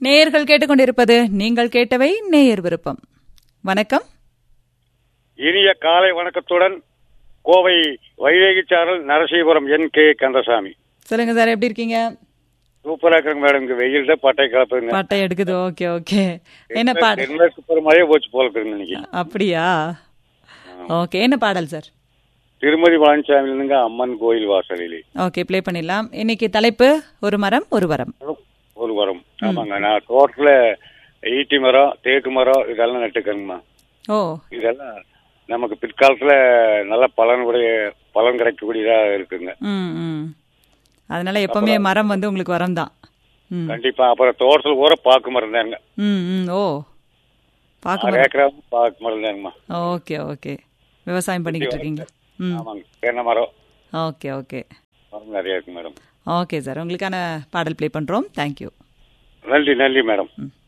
நேயர்கள் கேட்டுக்கொண்டிருப்பது நீங்கள் கேட்டவை நேயர் விருப்பம் வணக்கம் இனிய காலை வணக்கத்துடன் கோவை வைவேகிச்சாரல் நரசீபுரம் என் கே கந்தசாமி சொல்லுங்க சார் எப்படி இருக்கீங்க சூப்பரா இருக்குங்க மேடம் இங்க வெயில் தான் பட்டை கலப்புங்க பாட்டை எடுக்குது ஓகே ஓகே என்ன பாடல் தென்மேற்கு பெருமழையே போச்சு போல இருக்குங்க இன்னைக்கு அப்படியா ஓகே என்ன பாடல் சார் திருமதி பழனிசாமிலிருந்துங்க அம்மன் கோயில் வாசலிலே ஓகே ப்ளே பண்ணிடலாம் இன்னைக்கு தலைப்பு ஒரு மரம் ஒரு வரம் ஒரு வரம் ஆமாங்க நான் தோட்டத்துல ஈட்டி மரம் தேக்கு மரம் இதெல்லாம் நட்டுக்கணுங்கம்மா ஓ இதெல்லாம் நமக்கு பிற்காலத்துல நல்ல பலனுடைய பலன் கிடைக்கக்கூடியதா இருக்குங்க ம் ம் அதனால எப்பவுமே மரம் வந்து உங்களுக்கு வரம் தான் ம் கண்டிப்பா அப்புறம் தோட்டத்துல ஊற பாக்கு மரம் தாங்க ம் ம் ஓ பார்க்க அரை ஏக்கரா பாக்கு மரம் தாங்கம்மா ஓகே ஓகே விவசாயம் பண்ணிக்கிட்டு இருக்கீங்க ம் ஆமாங்க தென்னை மரம் ஓகே ஓகே மரம் நிறைய இருக்கு மேடம் ஓகே சார் உங்களுக்கான பாடல் ப்ளே பண்ணுறோம் தேங்க்யூ நன்றி நன்றி மேடம் ம்